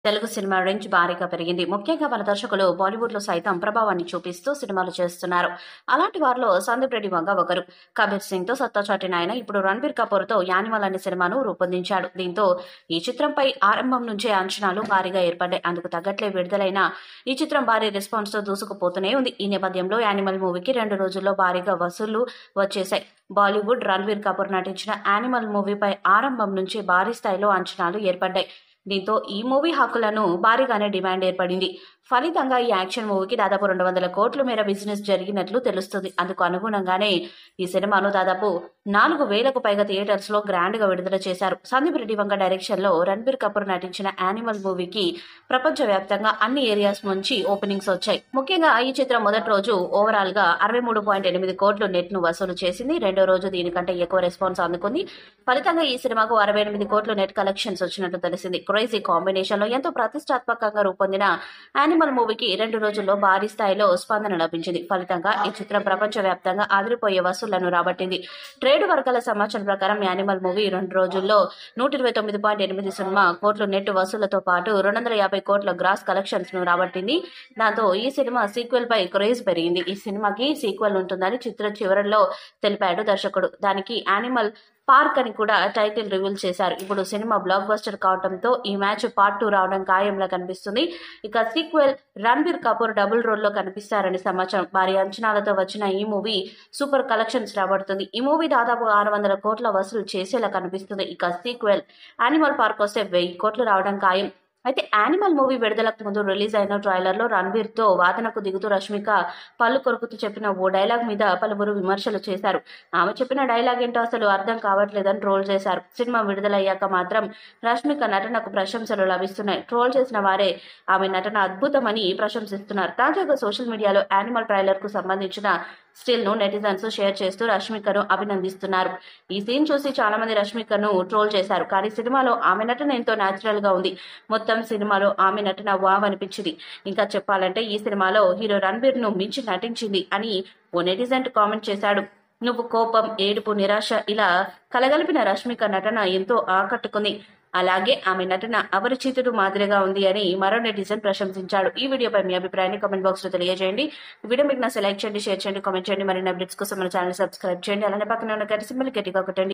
Telugu cinema range భారీగా పెరిగింది ముఖ్యంగా మన దర్శకులు బాలీవుడ్ లో సైతం ప్రభావాన్ని చూపిస్తూ సినిమాలు చేస్తున్నారు అలాంటి వారిలో సందీప్ రెడ్డి వంగ ఒకరు కబీర్ సింగ్ తో సత్తా చాటిన ఆయన ఇప్పుడు రణబీర్ కపూర్ తో యానిమల్ అనే సినిమాను రూపొందించాడు దీంతో ఈ చిత్రంపై ఆరంభం నుంచే అంచనాలు భారీగా ఏర్పడ్డాయి అందుకు తగ్గట్లే విడుదలైన ఈ చిత్రం భారీ రెస్పాన్స్ తో దూసుకుపోతూనే ఉంది ఈ నేపథ్యంలో యానిమల్ మూవీకి రెండు రోజుల్లో భారీగా వసూళ్లు వచ్చేశాయి బాలీవుడ్ రణబీర్ కపూర్ నటించిన యానిమల్ మూవీపై ఆరంభం నుంచే భారీ స్థాయిలో అంచనాలు ఏర్పడ్డాయి దీంతో ఈ మూవీ హక్కులను భారీగానే డిమాండ్ ఏర్పడింది ఫలితంగా ఈ యాక్షన్ మూవీకి దాదాపు రెండు వందల కోట్ల మేర బిజినెస్ జరిగినట్లు తెలుస్తుంది అందుకు అనుగుణంగానే ఈ సినిమాను దాదాపు నాలుగు వేలకు పైగా థియేటర్స్ లో గ్రాండ్ గా విడుదల చేశారు సందీప్ రెడ్డి వంగ డైరెక్షన్ లో రణబీర్ కపూర్ నటించిన యానిమల్ మూవీకి ప్రపంచ వ్యాప్తంగా అన్ని ఏరియాస్ నుంచి ఓపెనింగ్స్ వచ్చాయి ముఖ్యంగా ఈ చిత్రం మొదటి రోజు ఓవరాల్ గా అరవై మూడు పాయింట్ ఎనిమిది కోట్లు నెట్ ను వసూలు చేసింది రెండో రోజు దీనికంటే ఎక్కువ రెస్పాన్స్ అందుకుంది ఫలితంగా ఈ సినిమాకు అరవై ఎనిమిది కోట్లు నెట్ కలెక్షన్స్ వచ్చినట్టు తెలిసింది క్రేజీ కాంబినేషన్ లో ఎంతో ప్రతిష్టాత్మకంగా రూపొందిన యానిమల్ మూవీకి రెండు రోజుల్లో భారీ స్థాయిలో స్పందన లభించింది ఫలితంగా ఈ చిత్రం ప్రపంచ వ్యాప్తంగా ఆదిరిపోయే వసూళ్లను రాబట్టింది ట్రేడ్ వర్గాల సమాచారం ప్రకారం యానిమల్ మూవీ రెండు రోజుల్లో నూట ఇరవై తొమ్మిది పాయింట్ ఎనిమిది సున్నా కోట్ల నెట్ వసూళ్లతో పాటు రెండు వందల యాభై కోట్ల గ్రాస్ కలెక్షన్స్ ను రాబట్టింది దాంతో ఈ సినిమా సీక్వెల్ పై క్రేజ్ పెరిగింది ఈ సినిమాకి సీక్వెల్ ఉంటుందని చిత్ర చివరల్లో తెలిపాడు దర్శకుడు దానికి యానిమల్ పార్క్ అని కూడా టైటిల్ రివీల్ చేశారు ఇప్పుడు సినిమా బ్లాక్ బస్టర్ కావడంతో ఈ మ్యాచ్ పార్ట్ టూ రావడం ఖాయంలా కనిపిస్తుంది ఇక sequel Ranbir Kapoor double role లో కనిపిస్తారని సమాచారం భారీ అంచనాలతో వచ్చిన ఈ మూవీ సూపర్ కలెక్షన్స్ రాబడుతుంది ఈ మూవీ దాదాపు ఆరు వందల కోట్ల వసూలు చేసేలా కనిపిస్తుంది ఇక సీక్వెల్ యానిమల్ పార్క్ వస్తే వెయ్యి కోట్లు రావడం ఖాయం అయితే యానిమల్ మూవీ విడుదలకు ముందు రిలీజ్ అయిన ట్రైలర్ లో రణబీర్ తో వాదనకు దిగుతూ రష్మిక పళ్ళు కొరుకుతూ చెప్పిన ఓ డైలాగ్ మీద పలువురు విమర్శలు చేశారు ఆమె చెప్పిన డైలాగ్ ఏంటో అసలు అర్థం కావట్లేదని ట్రోల్ చేశారు సినిమా విడుదలయ్యాక మాత్రం రష్మిక నటనకు ప్రశంసలు లభిస్తున్నాయి ట్రోల్ చేసిన వారే ఆమె నటన అద్భుతమని ప్రశంసిస్తున్నారు తాజాగా సోషల్ మీడియాలో యానిమల్ ట్రైలర్ కు సంబంధించిన స్టిల్ ను నెటిజన్స్ షేర్ చేస్తూ రష్మికను అభినందిస్తున్నారు ఈ సీన్ చూసి చాలా మంది రష్మికను ట్రోల్ చేశారు కానీ సినిమాలో ఆమె నటన ఎంతో న్యాచురల్ గా ఉంది మొత్తం సినిమాలో ఆమె నటన వావ్ అనిపించింది ఇంకా చెప్పాలంటే ఈ సినిమాలో హీరో రణబీర్ ను మించి నటించింది అని ఓ నెటిజెంట్ కామెంట్ చేశాడు నువ్వు కోపం ఏడుపు నిరాశ ఇలా కలగలిపిన రష్మిక నటన ఎంతో ఆకట్టుకుంది అలాగే ఆమె నటన అపరిచితుడు మాదిరిగా ఉంది అని మరో నెటిజన్ ప్రశంసించాడు ఈ వీడియోపై మీ అభిప్రాయాన్ని కామెంట్ బాక్స్ లో తెలియజేయండి ఈ వీడియో మీకు నా లైక్ చేయండి షేర్ చేయండి కామెంట్ చేయండి మరిన్ని అప్డేట్స్ కోసం మన ఛానల్ సబ్స్క్రైబ్ చేయండి అలానే పక్కన ఉన్న గట్టి సింబల్ గట్టిగా కొట్టండి